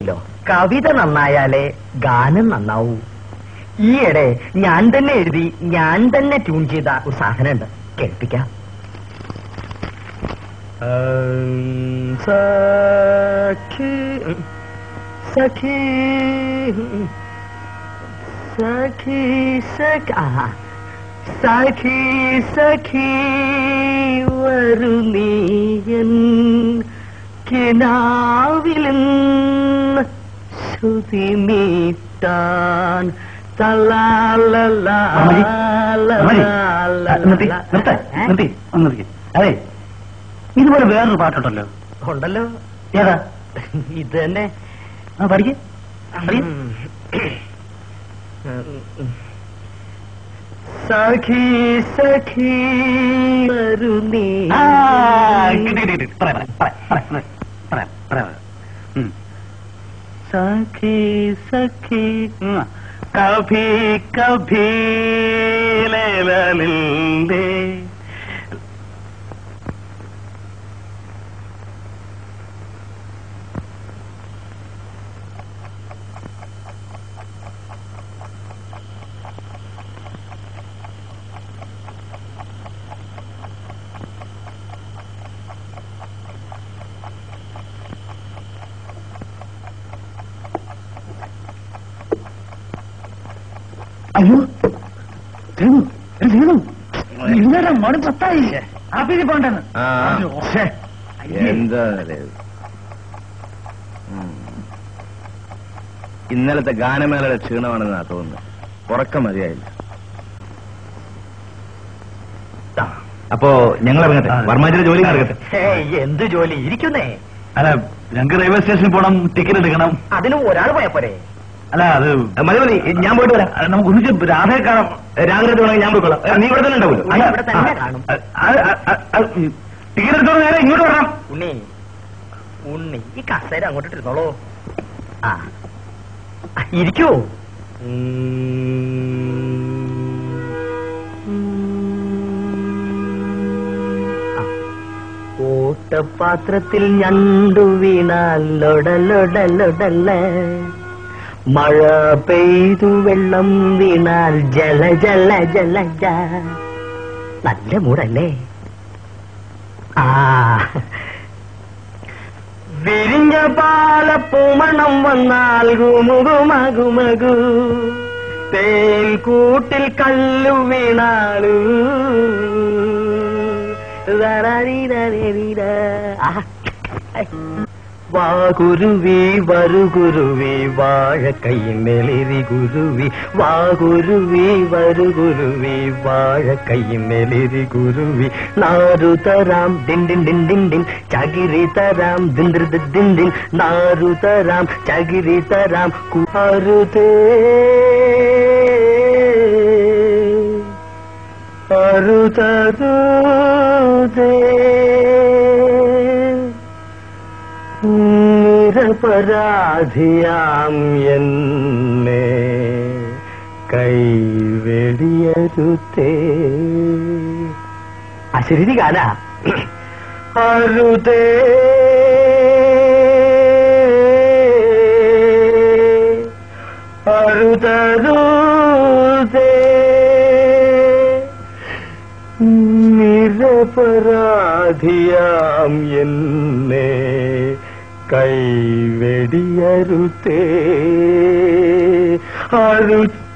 പറഞ്ഞില്ലല്ലോ കവിത നന്നായാലേ ഗാനം നന്നാവൂ ഈയിടെ ഞാൻ തന്നെ എഴുതി ഞാൻ തന്നെ ട്യൂൺ ചെയ്ത ഒരു സാധനം ഉണ്ട് കേൾപ്പിക്കാം ഉം, സഖി ഉം, സഖി ഉം, സഖി സഖി ആ സഖി സഖി വരുന്നീയൻ കിനാവിലും ശ്രുതി മീട്ടാൻ അമ്മജി, അമ്മജി, നിർത്തി, നിർത്ത്, നിർത്തി, ഒന്ന് നിർത്തി. അതെ ഇതുപോലെ വേറൊരു പാട്ടുണ്ടല്ലോ ഉണ്ടല്ലോ ഏതാ ഇത് തന്നെ ആ പഠിക്ക് പഠിക്ക്. സഖി സഖി വരുന്നീ ആ, കിട്ടി, കിട്ടി, കിട്ടി. പറയാം, പറയാം, പറയാം, പറയാം, പറയാം, പറയാം. ഉം. സഖി സഖി ഉം. കഭി കഭി ലേലലിന്റെ അയ്യോ രഘു, രഘു, ഇന്നലെ മണി പത്തായി ആഫീസിൽ പോണ്ടെന്ന് ആ. എന്താ ഇത്? ഉം. ഇന്നലത്തെ ഗാനമേളയുടെ ക്ഷീണമാണെന്നാ തോന്നുന്നത് ഉറക്കം മതിയായില്ല അപ്പോ ഞങ്ങൾ ഇറങ്ങട്ടെ വർമാജിയുടെ ജോലി നടക്കട്ടെ ഏയ്, എന്ത് ജോലി ഇരിക്കുന്നേ അല്ല ഞങ്ങൾക്ക് റെയിൽവേ സ്റ്റേഷനിൽ പോണം ടിക്കറ്റ് എടുക്കണം അതിന് ഒരാൾ പോയാ പോരെ അല്ല അത് മതി മതി ഞാൻ പോയിട്ട് വരാം അത് നമുക്ക് ഒന്നിച്ച് രാധയെ കാണാം രാവിലെ വേണമെങ്കിൽ ഞാൻ പോയിക്കോളാം ഏ, നീ ഇവിടെ തന്നെ ഉണ്ടാവുമല്ലോ ഇവിടെ ഇവിടെ തന്നെ കാണും ടിക്കറ്റ് എടുത്തോണ്ട് നേരെ ഇങ്ങോട്ട് വരണം ഉണ്ണി ഉണ്ണി ഈ കസേര അങ്ങോട്ട് ഇരുന്നോളൂ ആ ആ, ഇരിക്കൂ ആ. ഓട്ടപാത്രത്തിൽ ഞണ്ടു വീണാൽ ലൊടലൊടലൊടല്ല മഴ പെയ്തു വെള്ളം വീണാൽ ജല ജല ജല ജ നല്ല മൂടല്ലേ ആ വിരിഞ്ഞ പാലപ്പൂമണം വന്നാൽ ഗുമുകുമകുമകു തേൻ കൂട്ടിൽ കല്ലു വീണാളു വാകുരുവി വരുകുരുവി വാഴക്കൈമേലിരി ഗുരുവി വാകുരുവി വരുകുരുവി വാഴക്കൈമേലിരി ഗുരുവി നാരു തരാം ദിൻ ദിൻ ദിൻ ദിൻ ദിൻ ചകിരി തരാം ദിൻ ദിൻ ദിൻ ദിൻ ദിൻ നാരു തരാം ചകിരി തരാം കുറുതേ അരുതരുതേ നിരപരാധിയാം എന്നെ കൈവെടിയരുത്തേ അശരീരി കാല അരുതേ അരുതരുതേ നിരപരാധിയാം എന്നെ കൈവെടിയരുത്തേ അരുത്തേ